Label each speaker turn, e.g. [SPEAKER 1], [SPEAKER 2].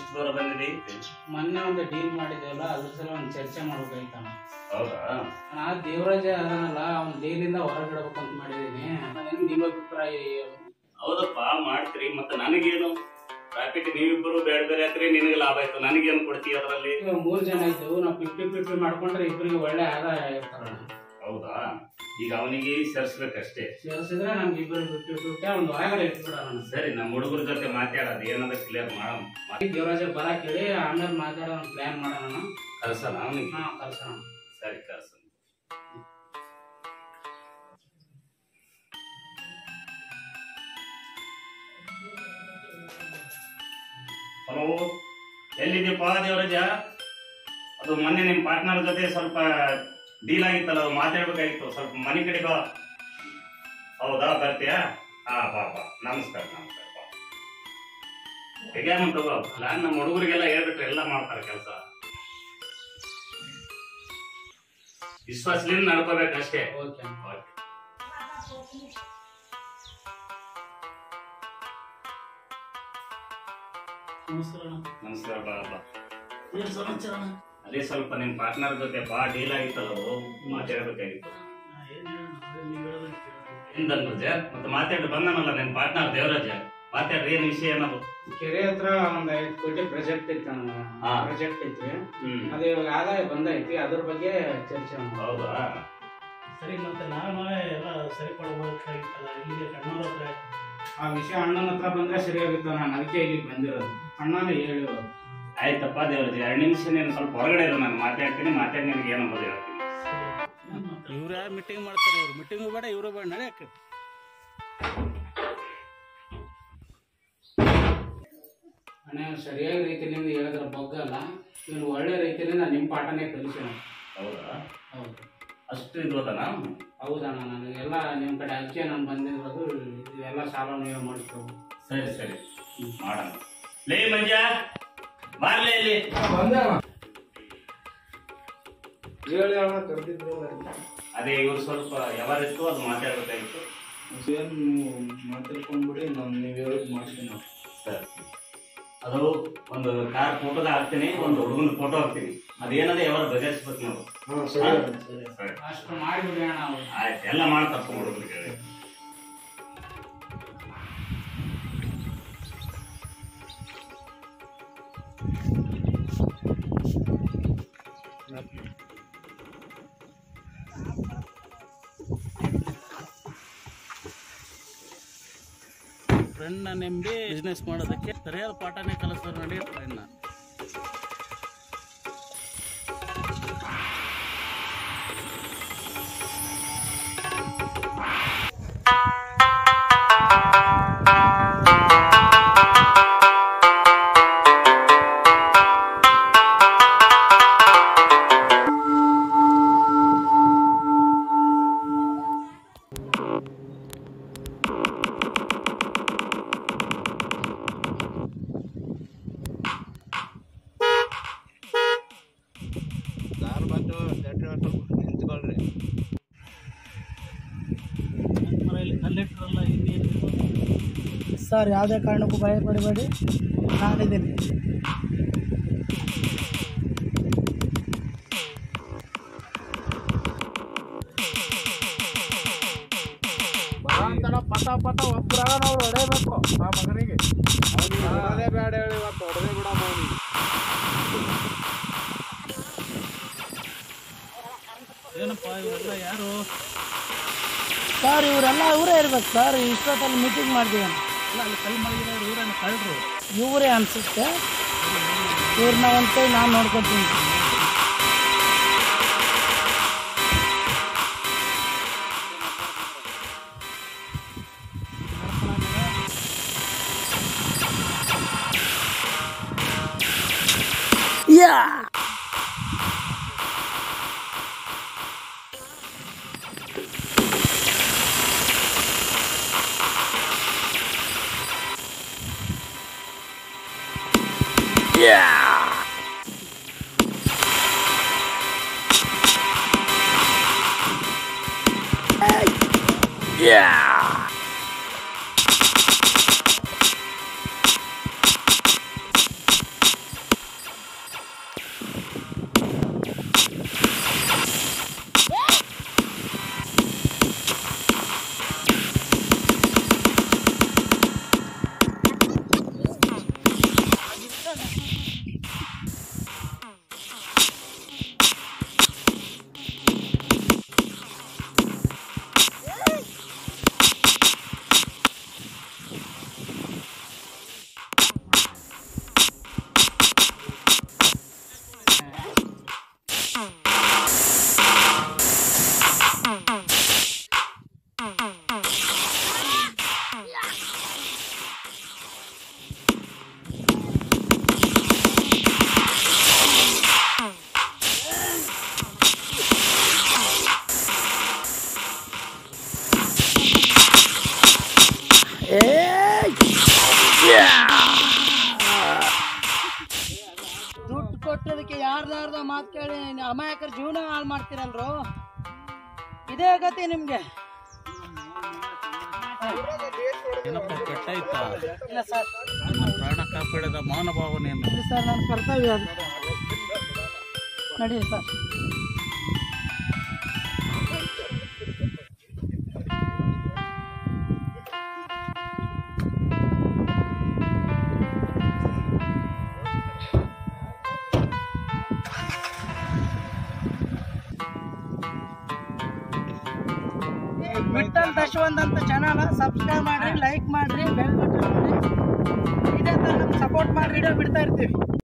[SPEAKER 1] ಇಷ್ಟು ದೂರ ಬಂದಿದೆ
[SPEAKER 2] ಮೊನ್ನೆ ಒಂದು ಡೀಲ್ ಮಾಡಿದೇವಲ್ಲ ಅದ್ರ ಸಲ ಒಂದು ಚರ್ಚೆ ಮಾಡ್ಬೇಕಾಯ್ತಣ್ಣ
[SPEAKER 1] ಹೌದಾ
[SPEAKER 2] ನಾ ದೇವರಾಜ ಅದನ್ನಲ್ಲ ಅವ್ನ ಜೈಲಿಂದ ಹೊರಗಿಡ್ಬೇಕಂತ ಮಾಡಿದೀನಿ ಅದೇನು ನಿಮ್ಮ ಅಭಿಪ್ರಾಯ ಏನು?
[SPEAKER 1] ಹೌದಪ್ಪ ಮಾಡ್ತೀರಿ ಮತ್ತೆ ನನಗೇನು ಪ್ರಾಫಿಟ್ ನೀವಿಬ್ಬರು ಬೇರೆ ಬೇರೆ ಹಾಕ್ರಿ ನಿನಗೆ ಲಾಭ ಆಯ್ತು ನನಗೇನು ಕೊಡ್ತೀಯ ಅದರಲ್ಲಿ
[SPEAKER 2] ಈಗ ಮೂರ್ ಜನ ಇದ್ದು ನಾವು ಫಿಫ್ಟಿ ಫಿಫ್ಟಿ ಮಾಡ್ಕೊಂಡ್ರೆ ಇಬ್ಬರಿಗೆ ಒಳ್ಳೆ ಆದಾಯ ಇರ್ತಾರಣ್ಣ
[SPEAKER 1] ಹೌದಾ ಈಗ ಅವನಿಗೆ ಸೇರಿಸ್ಬೇಕಷ್ಟೇ
[SPEAKER 2] ಸೇರಿಸಿದ್ರೆ ನಮ್ಗೆ ಇಬ್ಬರು ಫಿಫ್ಟಿ ಫಿಫ್ಟಿ ಒಂದು ಹೊರಗಡೆ ಇಟ್ಬಿಡೋಣ
[SPEAKER 1] ಸರಿ ನಮ್ಮ ಹುಡುಗರ ಜೊತೆ ಮಾತಾಡೋದು ಏನಂದ್ರೆ ಕ್ಲಿಯರ್ ಮಾಡೋಣ
[SPEAKER 2] ದೇವರಾಜ ಬರ ಕೇಳಿ ಆಮೇಲೆ ಮಾತಾಡೋ ಪ್ಲಾನ್ ಮಾಡೋಣ
[SPEAKER 1] ಕಳ್ಸೋಣ ಅವನಿಗೆ
[SPEAKER 2] ಹಾ ಕಳ್ಸೋಣ
[SPEAKER 1] ಸರಿ ಕಳ್ಸೋಣ ಹಲೋ ಎಲ್ಲಿದ್ದೀಪ್ಪ ದೇವರಾಜ ಅದು ಮೊನ್ನೆ ನಿಮ್ಮ ಪಾರ್ಟ್ನರ್ ಜೊತೆ ಸ್ವಲ್ಪ ಡೀಲ್ ಆಗಿತ್ತಲ್ಲ ಅದು ಮಾತಾಡ್ಬೇಕಾಗಿತ್ತು ಸ್ವಲ್ಪ ಮನೆ ಕಡೆ ಬಾ ಹೌದಾ ಬರ್ತೀಯಾ ಹಾ ಬಾ ಬಾ ನಮಸ್ಕಾರ ನಮಸ್ಕಾರ ಬಾ ಹೇಗೆ ತಗೋ ಪ್ಲಾನ್ ನಮ್ಮ ಹುಡುಗರಿಗೆಲ್ಲ ಹೇಳ್ಬಿಟ್ರೆ ಎಲ್ಲ ಮಾಡ್ತಾರೆ ಕೆಲಸ ವಿಶ್ವಾಸದಿಂದ ನಡ್ಕೋಬೇಕಷ್ಟೇ
[SPEAKER 2] ಓಕೆ
[SPEAKER 1] ಓಕೆ
[SPEAKER 2] ನಮಸ್ಕಾರ
[SPEAKER 1] ನಮಸ್ಕಾರ ಬಾ ಬಾ
[SPEAKER 2] ಏನು ಸಮಾಚಾರ
[SPEAKER 1] ಅದೇ ಸ್ವಲ್ಪ ನಿಮ್ ಪಾರ್ಟ್ನರ್ ಜೊತೆ ಬಾ ಡೀಲ್ ಆಗಿತ್ತಲ್ಲ ಅದು ಮಾತಾಡ್ಬೇಕಾಗಿತ್ತು ಏನ್ ಧನ್ರಾಜ ಮತ್ತೆ ಮಾತಾಡಿ ಬಂದನಲ್ಲ ನಿಮ್ ಪಾರ್ಟ್ನರ್ ದೇವರಾಜ ಮಾತಾಡ್ರಿ ಏನ್ ವಿಷಯ ಏನದು
[SPEAKER 2] ಕೆರೆ ಹತ್ರ ಒಂದ್ ಐದು ಕೋಟಿ ಪ್ರಾಜೆಕ್ಟ್ ಇತ್ತು
[SPEAKER 1] ಹಾ.
[SPEAKER 2] ಪ್ರಾಜೆಕ್ಟ್ ಐತಿ
[SPEAKER 1] ಹ್ಮ್
[SPEAKER 2] ಅದು ಇವಾಗ ಆದಾಯ ಬಂದೈತಿ ಅದ್ರ ಬಗ್ಗೆ ಚರ್ಚೆ ಮಾಡೋಣ
[SPEAKER 1] ಹೌದಾ
[SPEAKER 3] ಸರಿ ಮತ್ತೆ ನಾನು ಎಲ್ಲ ಸರಿಪಡಬೇಕಾಗಿತ್ತಲ್ಲ ಇಲ್ಲಿಗೆ ಕಣ್ಣೂರ ಹತ್ರ
[SPEAKER 2] ಆ ವಿಷಯ ಅಣ್ಣನ ಹತ್ರ ಬಂದ್ರೆ ಸರಿಯಾಗಿತ್ತು ನಾನು ಅದಕ್ಕೆ ಇಲ್ಲಿ ಬಂದಿರೋದು ಅಣ್ಣನೇ ಹೇಳಿರೋದು
[SPEAKER 1] ಆಯ್ತಪ್ಪ ದೇವರಾಜ ಎರಡು ನಿಮಿಷ ನೀನು ಸ್ವಲ್ಪ ಹೊರಗಡೆ ಇರು ನಾನು ಮಾತಾಡ್ತೀನಿ ಮಾತಾಡಿ ನಿನಗೆ ಏನಂಬೋದು ಹೇಳ್ತೀನಿ
[SPEAKER 3] ಇವ್ರ ಮೀಟಿಂಗ್ ಮಾಡ್ತಾರೆ ಇವ್ರು ಮೀಟಿಂಗ್ ಬೇಡ ಇವರು ಬೇಡ ನಡೆಯಕ್ಕೆ
[SPEAKER 2] ಅಣ್ಣ ಸರಿಯಾಗಿ ರೀತಿಯಿಂದ ಹೇಳಿದ್ರ ಬಗ್ಗಲ್ಲ ಇವನು ಒಳ್ಳೆ ರೀತಿಯಿಂದ ನಿಮ್ಮ ಪಾಠನೇ ಕಲಿಸೋಣ
[SPEAKER 1] ಹೌದಾ
[SPEAKER 2] ಹೌದು
[SPEAKER 1] ಅಷ್ಟು ಇದು ಅದನಾ
[SPEAKER 2] ಹೌದಣ್ಣ ನನಗೆಲ್ಲ ನಿಮ್ಮ ಕಡೆ ಅದಕ್ಕೆ ನಾನು ಬಂದಿರೋದು ಇವೆಲ್ಲ ಸಾಲ ನೀವೇ ಮಾಡಿಸ್ಬೇಕು
[SPEAKER 1] ಸರಿ ಸರಿ ಮಾಡೋಣ ಲೇ ಮಂಜ ಬಾರ್ಲೇ ಇಲ್ಲಿ
[SPEAKER 4] ಹೇಳಿ ಅಣ್ಣ ಕರೆದಿದ್ರಲ್ಲ
[SPEAKER 1] ಅದೇ ಇವ್ರು ಸ್ವಲ್ಪ ಯಾವಾರಿತ್ತು ಅದು ಮಾತಾಡ್ಬೇಕಾಗಿತ್ತು
[SPEAKER 4] ಏನು ನೀವು ಮಾತಾಡ್ಕೊಂಡ್ಬಿಡಿ ನಾನು ನೀವು ಹೇಳಿದ್ ಮಾಡ್ತೀನಿ ನಾವು
[SPEAKER 1] ಸರಿ ಅದು ಒಂದು ಕಾರ್ ಫೋಟೋದ ಹಾಕ್ತೀನಿ ಒಂದು ಹುಡುಗನ ಫೋಟೋ ಹಾಕ್ತೀನಿ ಅದೇನದೆ ಯಾವಾಗ ಬಗೆಹರಿಸ್ಬೇಕು ನಾವು
[SPEAKER 4] ಹಾಂ ಸರಿ ಅಣ್ಣ ಸರಿ
[SPEAKER 1] ಸರಿ
[SPEAKER 2] ಅಷ್ಟು ಮಾಡಿಬಿಡಿ ಅಣ್ಣ ಅವ್ರು
[SPEAKER 1] ಆಯ್ತು ಎಲ್ಲ ಮಾಡ್ತಾರೆ ಹುಡುಗರಿಗೆ
[SPEAKER 3] ಫ್ರೆಂಡ್ನ ನಂಬಿ ಬಿಸ್ನೆಸ್ ಮಾಡೋದಕ್ಕೆ ಸರಿಯಾದ ಪಾಠನೇ ಕಲಿಸ್ತಾರೆ ನೋಡಿ ಫ್ರೆಂಡ್ನ ಇಲ್ಲಿ ಕಲ್ಲಿಟ್ರಲ್ಲ ಇನ್ನೇನು
[SPEAKER 5] ಸರ್ ಯಾವುದೇ ಕಾರಣಕ್ಕೂ ಭಯ ಪಡಬೇಡಿ ನಾನಿದ್ದೀನಿ ಪಟ ಪಟ ಒಬ್ಬರಾಗ ನಾವು ಹೊಡೆಯಬೇಕು ಆ ಮಗನಿಗೆ ಹೊಡೆದೇ ಬೇಡ ಹೇಳಿ ಇವತ್ತು ಹೊಡೆದೇ ಬಿಡ
[SPEAKER 3] ಏನಪ್ಪ ಇವರೆಲ್ಲ ಯಾರು
[SPEAKER 5] ಸರ್ ಇವರೆಲ್ಲ ಇವರೇ ಇರ್ಬೇಕು ಸರ್ ಇಷ್ಟೊತ್ತಲ್ಲಿ ಮೀಟಿಂಗ್ ಮಾಡ್ತೀವಿ
[SPEAKER 3] ಎಲ್ಲ ಅಲ್ಲಿ ಕಲ್ ಮಾಡಿದ್ರೆ ಊರನ್ನು ಕಳ್ಳರು
[SPEAKER 5] ಇವರೇ ಅನ್ಸುತ್ತೆ ಇವ್ರನ್ನ ಒಂದು ನಾನು ನೋಡ್ಕೊತೀನಿ ಯಾ
[SPEAKER 6] ದೊಡ್ಡದ ಮಾತು ಕೇಳಿ ನೀವು ಅಮಾಯಕರ ಜೀವನ ಹಾಳು ಮಾಡ್ತೀರಲ್ರು ಇದೇ ಗತಿ ನಿಮ್ಗೆ
[SPEAKER 2] ಏನಪ್ಪ ಕೆಟ್ಟಾಯ್ತಾ
[SPEAKER 6] ಇಲ್ಲ ಸರ್
[SPEAKER 2] ಪ್ರಾಣ ಕಾಪಾಡಿದ ಮೌನಭಾವನೆಯನ್ನು
[SPEAKER 6] ಇಲ್ಲ ಸರ್ ನನ್ನ ಕರ್ತವ್ಯ ಅದು ನಡಿ ಸರ್ ವಿಠಲ್ ದಶವಂತ್ ಅಂತ ಚಾನಲ್ ಸಬ್ಸ್ಕ್ರೈಬ್ ಮಾಡ್ರಿ ಲೈಕ್ ಮಾಡ್ರಿ ಬೆಲ್ ಬಟನ್ ಮಾಡಿ ಇದೇ ತರ ನಮ್ಗೆ ಸಪೋರ್ಟ್ ಮಾಡಿ ವಿಡಿಯೋ ಬಿಡ್ತಾ ಇರ್ತೀವಿ